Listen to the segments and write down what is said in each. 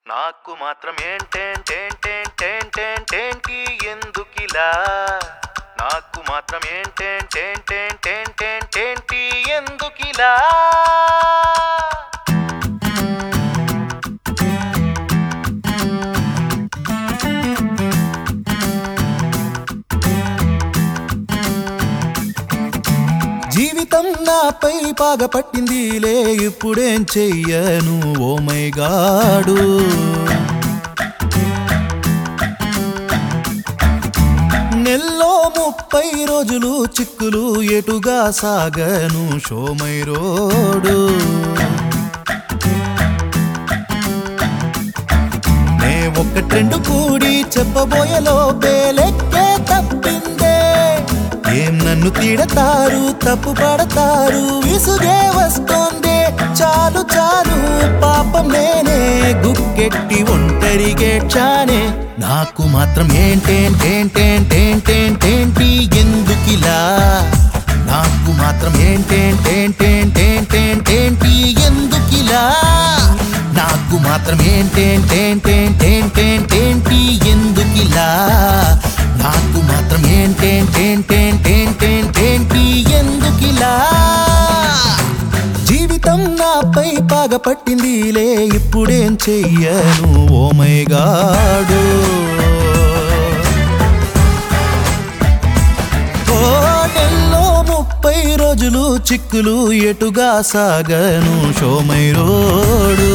నాకు మాత్రం ఏంటేంటేంటేంటేంటేంటేంటి ఎందుకిలా నాకు మాత్రం ఏంటేంటేంటేంటేంటేంటి ఎందుకిలా జీవితం నాపై పాగపట్టిందిలే ఇప్పుడేం చెయ్యను ఓ మై గాడు నెల్లో ముప్పై రోజులు చిక్కులు ఎటుగా సాగను షోమై రోడు నే ఒక్క ట్రెండ్ కూడి చెప్పబోయేలో పేలెక్కే తప్పిందే ఏం నన్ను తిడతారు తప్పు పడతారు విసుగే వస్తోంది చాలు చాలు పాపం నేనే గుక్కెట్టి ఒంటరిగే క్షానే నాకు మాత్రం ఏంటేంటేంటేంటేంటేంటేంటి ఎందుకిలా నాకు మాత్రం ఏంటేంటేంటేంటేంటేంటి ఎందుకిలా నాకు మాత్రం ఏంటేంటేంటేంటేంటేంటి ఎందుకిలా నాకు మాత్రం ఏంటేంటేంటేంటేంటేంటి ఎందుకిలా జీవితం నాపై పాగపట్టిందిలే ఇప్పుడేం చెయ్యను ఓ మై గాడు ఓ నెల్లో ముప్పై రోజులు చిక్కులు ఎటుగా సాగను షోమై రోడు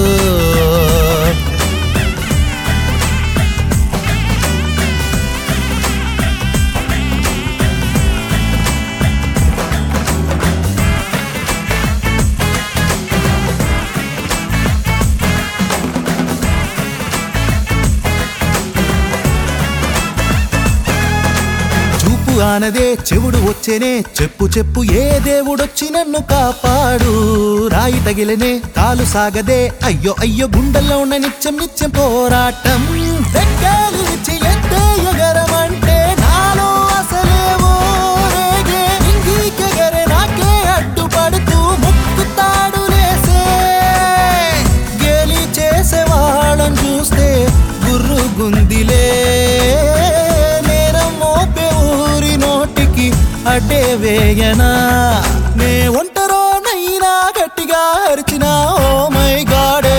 చూపు ఆనదే చెవుడు వచ్చేనే చెప్పు చెప్పు ఏ దేవుడొచ్చి నన్ను కాపాడు రాయి తగిలనే కాలు సాగదే అయ్యో అయ్యో గుండెల్లో ఉన్న నిత్యం నిత్యం పోరాటం రెక్కలు విచ్చి ఎత్తే ఎగరమంటే నాలో అసలేవో రేగే ఇంగీకెగరే నాకే అడ్డుపడుతూ ముక్కుతాడు లేసే గేలి చేసేవాళ్ళని చూస్తే గుర్రు గుందిలే నేరం మోపే ఊరి నోటికి అడ్డే వేయనా నే ఒంటరోనైనా గట్టిగా అరిచినా ఓ మై గాడే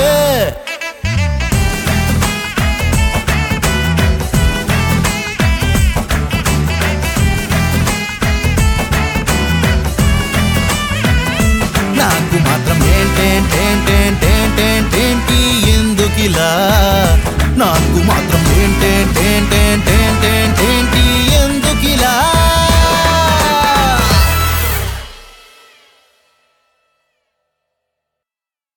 నాకు మాత్రం ఏంటేంటేంటేంటేంటేంటి ఎందుకిలా నాకు మాత్రం